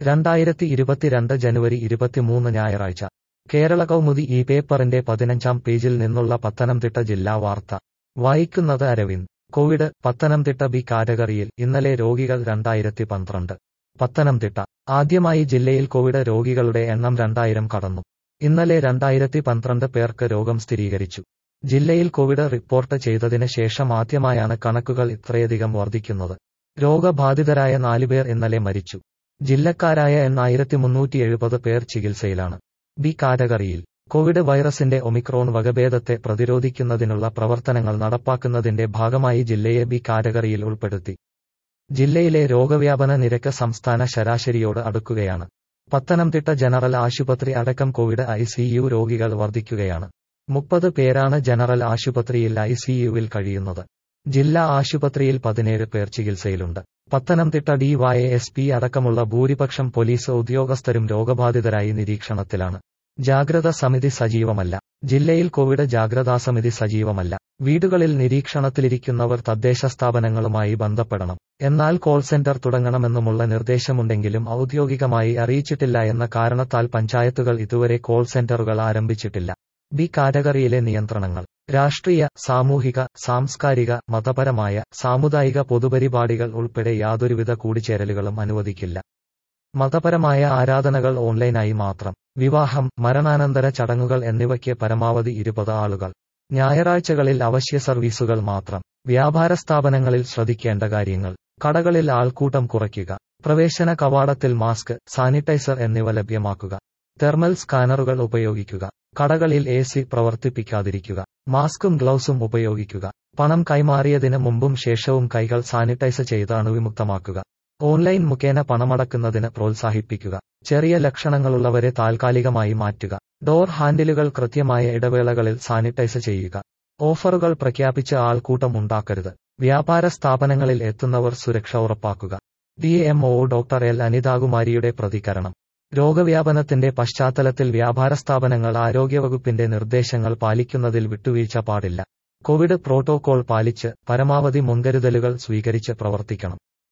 രണ്ടായിരത്തി ഇരുപത്തിരണ്ട് ജനുവരി ഇരുപത്തിമൂന്ന് ഞായറാഴ്ച കേരള കൗമുദി ഈ പേപ്പറിന്റെ പതിനഞ്ചാം പേജിൽ നിന്നുള്ള പത്തനംതിട്ട ജില്ലാ വാർത്ത വായിക്കുന്നത് അരവിന്ദ് കോവിഡ് പത്തനംതിട്ട ബി കാറ്റഗറിയിൽ ഇന്നലെ രോഗികൾ രണ്ടായിരത്തി പന്ത്രണ്ട് പത്തനംതിട്ട ആദ്യമായി ജില്ലയിൽ കോവിഡ് രോഗികളുടെ എണ്ണം രണ്ടായിരം കടന്നു ഇന്നലെ രണ്ടായിരത്തി പന്ത്രണ്ട് പേർക്ക് രോഗം സ്ഥിരീകരിച്ചു ജില്ലയിൽ കോവിഡ് റിപ്പോർട്ട് ചെയ്തതിന് ശേഷം ആദ്യമായാണ് കണക്കുകൾ ഇത്രയധികം വർദ്ധിക്കുന്നത് രോഗബാധിതരായ നാലുപേർ ഇന്നലെ മരിച്ചു ജില്ലക്കാരായ എണ്ണായിരത്തി മുന്നൂറ്റി എഴുപത് പേർ ചികിത്സയിലാണ് ബി കാറ്റഗറിയിൽ കോവിഡ് വൈറസിന്റെ ഒമിക്രോൺ വകഭേദത്തെ പ്രതിരോധിക്കുന്നതിനുള്ള പ്രവർത്തനങ്ങൾ നടപ്പാക്കുന്നതിന്റെ ഭാഗമായി ജില്ലയെ ബി കാറ്റഗറിയിൽ ഉൾപ്പെടുത്തി ജില്ലയിലെ രോഗവ്യാപന നിരക്ക് സംസ്ഥാന ശരാശരിയോട് അടുക്കുകയാണ് പത്തനംതിട്ട ജനറൽ ആശുപത്രി അടക്കം കോവിഡ് ഐസിയു രോഗികൾ വർദ്ധിക്കുകയാണ് മുപ്പത് പേരാണ് ജനറൽ ആശുപത്രിയിൽ ഐസിയുവിൽ കഴിയുന്നത് ജില്ലാ ആശുപത്രിയിൽ പതിനേഴ് പേർ ചികിത്സയിലുണ്ട് പത്തനംതിട്ട ഡിവൈഎസ്പി അടക്കമുള്ള ഭൂരിപക്ഷം പോലീസ് ഉദ്യോഗസ്ഥരും രോഗബാധിതരായി നിരീക്ഷണത്തിലാണ് ജാഗ്രത സമിതി സജീവമല്ല ജില്ലയിൽ കോവിഡ് ജാഗ്രതാ സമിതി സജീവമല്ല വീടുകളിൽ നിരീക്ഷണത്തിലിരിക്കുന്നവർ തദ്ദേശ സ്ഥാപനങ്ങളുമായി ബന്ധപ്പെടണം എന്നാൽ കോൾ സെന്റർ തുടങ്ങണമെന്നുമുള്ള നിർദ്ദേശമുണ്ടെങ്കിലും ഔദ്യോഗികമായി അറിയിച്ചിട്ടില്ല എന്ന കാരണത്താൽ പഞ്ചായത്തുകൾ ഇതുവരെ കോൾ സെന്ററുകൾ ആരംഭിച്ചിട്ടില്ല ബി കാറ്റഗറിയിലെ നിയന്ത്രണങ്ങൾ രാഷ്ട്രീയ സാമൂഹിക സാംസ്കാരിക മതപരമായ സാമുദായിക പൊതുപരിപാടികൾ ഉൾപ്പെടെ യാതൊരുവിധ കൂടിച്ചേരലുകളും അനുവദിക്കില്ല മതപരമായ ആരാധനകൾ ഓൺലൈനായി മാത്രം വിവാഹം മരണാനന്തര ചടങ്ങുകൾ എന്നിവയ്ക്ക് പരമാവധി ഇരുപത് ആളുകൾ ഞായറാഴ്ചകളിൽ അവശ്യ സർവീസുകൾ മാത്രം വ്യാപാര സ്ഥാപനങ്ങളിൽ ശ്രദ്ധിക്കേണ്ട കാര്യങ്ങൾ കടകളിൽ ആൾക്കൂട്ടം കുറയ്ക്കുക പ്രവേശന കവാടത്തിൽ മാസ്ക് സാനിറ്റൈസർ എന്നിവ ലഭ്യമാക്കുക തെർമൽ സ്കാനറുകൾ ഉപയോഗിക്കുക കടകളിൽ എ സി പ്രവർത്തിപ്പിക്കാതിരിക്കുക മാസ്കും ഗ്ലൗസും ഉപയോഗിക്കുക പണം കൈമാറിയതിന് മുമ്പും ശേഷവും കൈകൾ സാനിറ്റൈസ് ചെയ്ത് അണുവിമുക്തമാക്കുക ഓൺലൈൻ മുഖേന പണമടക്കുന്നതിന് പ്രോത്സാഹിപ്പിക്കുക ചെറിയ ലക്ഷണങ്ങളുള്ളവരെ താൽക്കാലികമായി മാറ്റുക ഡോർ ഹാൻഡിലുകൾ കൃത്യമായ ഇടവേളകളിൽ സാനിറ്റൈസ് ചെയ്യുക ഓഫറുകൾ പ്രഖ്യാപിച്ച് ആൾക്കൂട്ടം ഉണ്ടാക്കരുത് വ്യാപാര സ്ഥാപനങ്ങളിൽ എത്തുന്നവർ സുരക്ഷ ഉറപ്പാക്കുക ഡിഎംഒ ഡോക്ടർ എൽ അനിതാകുമാരിയുടെ പ്രതികരണം രോഗവ്യാപനത്തിന്റെ പശ്ചാത്തലത്തിൽ വ്യാപാര സ്ഥാപനങ്ങൾ ആരോഗ്യവകുപ്പിന്റെ നിർദ്ദേശങ്ങൾ പാലിക്കുന്നതിൽ വിട്ടുവീഴ്ച പാടില്ല കോവിഡ് പ്രോട്ടോകോൾ പാലിച്ച് പരമാവധി മുൻകരുതലുകൾ സ്വീകരിച്ച് പ്രവർത്തിക്കണം